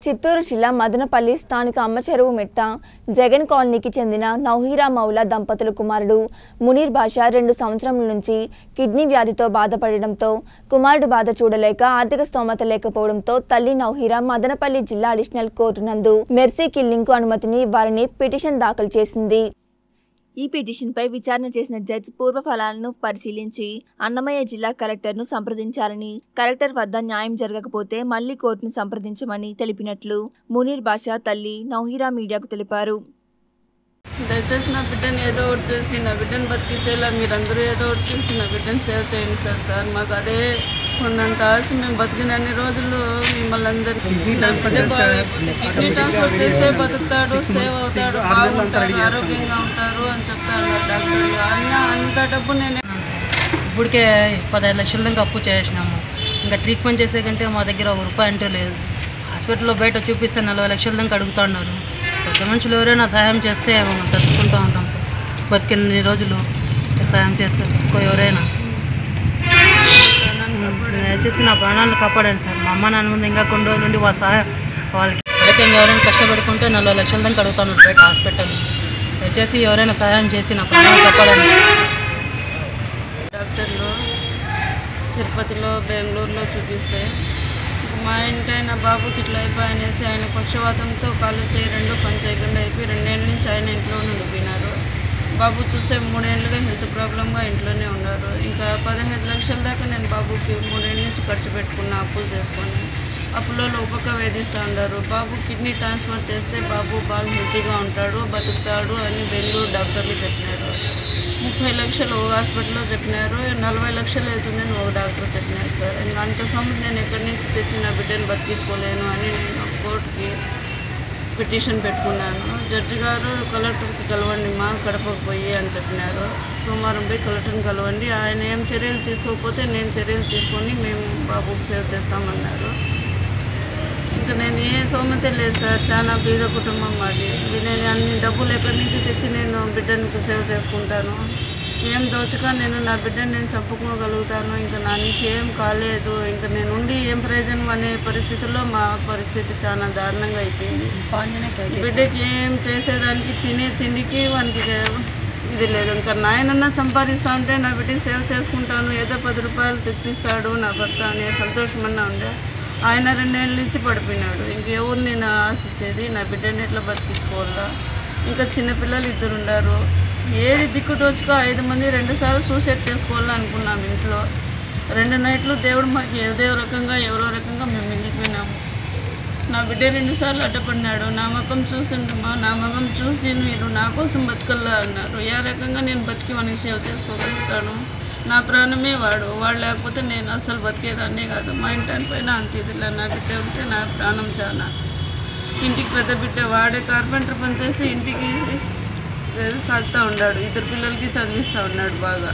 చిత్తూరు జిల్లా మదనపల్లి స్థానిక అమ్మచెరువు మెట్ట జగన్ కాలనీకి చెందిన నౌహీరా మౌలా దంపతుల కుమారుడు మునీర్ బాషా రెండు సంవత్సరముల నుంచి కిడ్నీ వ్యాధితో బాధపడడంతో కుమారుడు బాధ చూడలేక ఆర్థిక స్తోమత లేకపోవడంతో తల్లి నౌహీరా మదనపల్లి జిల్లా అడిషనల్ కోర్టు నందు మెర్సీ కిల్లింగ్కు అనుమతిని ఇవ్వాలని పిటిషన్ దాఖలు చేసింది ఈ పిటిషన్పై విచారణ చేసిన జడ్జి పూర్వ ఫలాలను పరిశీలించి అన్నమయ్య జిల్లా కలెక్టర్ను సంప్రదించాలని కలెక్టర్ వద్ద న్యాయం జరగకపోతే మళ్లీ కోర్టును సంప్రదించమని తెలిపినట్లు మునీర్ బాషా తల్లి నౌహీరా మీడియాకు తెలిపారు దయచేసి నా బిడ్డని ఏదో ఒకటి చేసి నా బిడ్డని బతికించేలా మీరందరూ ఏదో ఒకటి చేసి నా బిడ్డని సేవ్ చేయండి సార్ సార్ మాకు అదే ఉన్నంత ఆశ మేము బతికిన అన్ని రోజులు మిమ్మల్ని అందరికీ నా బిడ్డ బాగైపోతే కిడ్నీ ట్రాన్స్ఫర్ చేస్తే బతుకుతాడు సేవ్ అవుతాడు బాగుంటారు ఆరోగ్యంగా ఉంటారు అని చెప్తారు డాక్టర్లు అన్న అంత డబ్బు నేను ఉన్నాం సార్ ఇప్పటికే పదహైదు లక్షల దాకా అప్పు చేసినాము ఇంకా ట్రీట్మెంట్ చేసే కంటే మా దగ్గర ఒక రూపాయి అంటూ లేదు హాస్పిటల్లో బయట చూపిస్తే నలభై లక్షల దాకా అడుగుతున్నారు పెద్ద మనుషులు ఎవరైనా సహాయం చేస్తే మనం తలుచుకుంటూ ఉంటాం సార్ బతికిన్ని రోజులు సహాయం చేస్తారు ఇంకో ఎవరైనా దయచేసి నా ప్రాణాలను కాపాడండి సార్ మా అమ్మ నాన్న ముందు ఇంకా కొన్ని రోజుల నుండి వాళ్ళ సహాయం వాళ్ళకి ప్రత్యేకంగా ఎవరైనా కష్టపడుకుంటే నలభై లక్షల దాకా అడుగుతున్నారు బయట హాస్పిటల్ దయచేసి ఎవరైనా సహాయం చేసి నా ప్రాణాలు కాపాడండి డాక్టర్లు తిరుపతిలో బెంగళూరులో చూపిస్తే మా ఇంటి ఆయన బాబుకి ఇట్లా అయిపోయి అనేసి ఆయన పక్షవాతంతో కాళ్ళు చేయి రెండు పని చేయకుండా అయిపోయి రెండేళ్ళ నుంచి ఆయన ఇంట్లోనే ఉండిపోయినారు బాబు చూస్తే మూడేళ్ళుగా హెల్త్ ప్రాబ్లంగా ఇంట్లోనే ఉన్నారు ఇంకా పదహైదు లక్షల దాకా నేను బాబుకి మూడేళ్ళ నుంచి ఖర్చు పెట్టుకున్న అప్పులు చేసుకొని అప్పులలో ఉపక వేధిస్తూ ఉన్నారు బాబు కిడ్నీ ట్రాన్స్ఫర్ చేస్తే బాబు బాగా హెల్తీగా ఉంటాడు బతుకుతాడు అని బెంగళూరు డాక్టర్లు చెప్పినారు ముప్పై లక్షలు ఒక హాస్పిటల్లో చెప్పినారు నలభై లక్షలు అవుతుందని ఒక డాక్టర్ చెప్పినారు సార్ ఇంకా అంత సొమ్ము నేను ఎక్కడి నుంచి తెచ్చి నా బిడ్డను బతికించుకోలేను అని నేను కోర్టుకి పిటిషన్ పెట్టుకున్నాను జడ్జి గారు కలెక్టర్కి కలవండి మా కడపకు పోయి అని చెప్పినారు సోమవారం పోయి కలెక్టర్ని కలవండి ఆయన ఏం చర్యలు తీసుకోకపోతే నేను చర్యలు తీసుకొని మేము బాబుకి సేవ్ చేస్తామన్నారు ఇంకా నేను ఏ సోమతే లేదు సార్ చాలా బీద కుటుంబం మాది ఇది నేను అన్ని డబ్బులు ఎక్కడి నుంచి తెచ్చి నేను బిడ్డనికి సేవ్ చేసుకుంటాను ఏం దోచక నేను నా బిడ్డని నేను చంపుకోగలుగుతాను ఇంకా నా నుంచి ఏం కాలేదు ఇంకా నేను ఉండి ఏం ప్రయోజనం అనే పరిస్థితుల్లో మా పరిస్థితి చాలా దారుణంగా అయిపోయింది బిడ్డకి ఏం చేసేదానికి తినే తిండికి వానికి ఇది లేదు ఇంకా నాయనన్నా సంపాదిస్తా ఉంటే నా బిడ్డకి సేవ్ చేసుకుంటాను ఏదో పది రూపాయలు తెచ్చిస్తాడు నా భర్త అనే సంతోషమన్నా ఉండే ఆయన రెండేళ్ళ నుంచి పడిపోయినాడు ఇంకెవరు నేను ఆశించేది నా బిడ్డని ఎట్లా బతికించుకోవాలా ఇంకా చిన్నపిల్లలు ఇద్దరు ఉన్నారు ఏది దిక్కు దోచుకో ఐదు మంది రెండుసార్లు సూసైడ్ చేసుకోవాలని అనుకున్నాం ఇంట్లో రెండు నైట్లు దేవుడు మాకు ఏదో రకంగా ఎవరో రకంగా మేము మిగిలిపోయినాము నా బిడ్డ రెండుసార్లు అడ్డపడినాడు నా ముఖం చూసిండమ్మా నా ముఖం చూసి మీరు నా కోసం బతకల్లా అన్నారు ఏ రకంగా నేను బతికి మనకి సేవ చేసుకోగలుగుతాను నా ప్రాణమే వాడు వాడు లేకపోతే నేను అసలు బతికేదాన్నే కాదు మా ఇంటి పైన అంత ఇదిలా నా బిడ్డ ఉంటే నా ప్రాణం చాలా ఇంటికి పెద్ద బిడ్డ వాడే కార్పెంటర్ పని చేసి ఇంటికి సాగుతూ ఉన్నాడు ఇద్దరు పిల్లలకి చదివిస్తూ ఉన్నాడు బాగా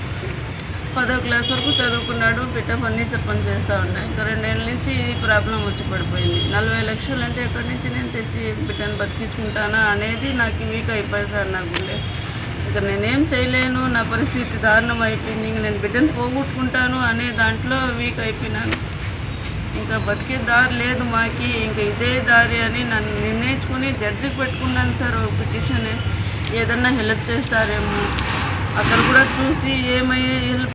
పదో క్లాస్ వరకు చదువుకున్నాడు బిడ్డ ఫర్నిచర్ పని చేస్తూ ఉన్నా ఇంకా రెండేళ్ళ నుంచి ఈ ప్రాబ్లం వచ్చి పడిపోయింది నలభై లక్షలు అంటే ఎక్కడి నుంచి నేను తెచ్చి బిడ్డను బతికించుకుంటానా అనేది నాకు వీక్ అయిపోయింది సార్ నా గుండె ఇంకా నేనేం చేయలేను నా పరిస్థితి దారుణం అయిపోయింది ఇంక నేను బిడ్డను పోగొట్టుకుంటాను అనే దాంట్లో వీక్ అయిపోయినాను ఇంకా బతికే దారి లేదు మాకి ఇంకా ఇదే దారి అని నన్ను నిర్ణయించుకుని జడ్జికి పెట్టుకున్నాను సార్ ఒక పిటిషన్ ఏదన్నా హెల్ప్ చేస్తారేమో అక్కడ కూడా చూసి ఏమై హెల్ప్